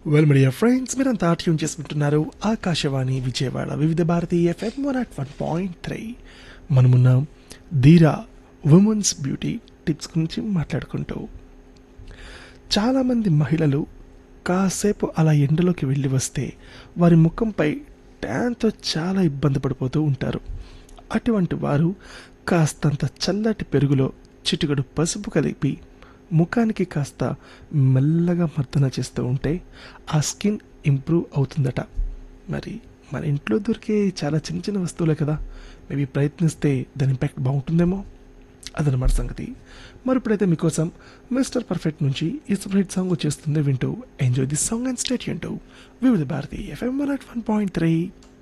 well media friends మీరంతా tune చేసుకుంటున్నారు Akashvani Vijayawada Vividh Bharati FM one at one point three మనమున్నాం ధీరా ఉమెన్స్ బ్యూటీ టిప్స్ గురించి మాట్లాడుకుంటూ చాలామంది మహిళలు కాసేపు అలా ఎండలోకి వెళ్ళి వస్తే వారి ముఖంపై ట్యాన్తో చాలా ఇబ్బంది పడిపోతూ ఉంటారు అటువంటి వారు కాస్తంత చల్లటి పెరుగులో చిటికడు పసుపు కలిపి ముఖానికి కాస్త మెల్లగా మర్దన చేస్తూ ఉంటే ఆ స్కిన్ ఇంప్రూవ్ అవుతుందట మరి మన ఇంట్లో దొరికే చాలా చిన్న చిన్న వస్తువులే కదా మేబీ ప్రయత్నిస్తే దాని ఇంపాక్ట్ బాగుంటుందేమో అదనమాట సంగతి మరి ఇప్పుడైతే మీకోసం మిస్టర్ పర్ఫెక్ట్ నుంచి ఈ సపరేట్ సాంగ్ వచ్చేస్తుంది వింటూ enjoy the song and stay వింటూ Vividh Bharati FM one at one point three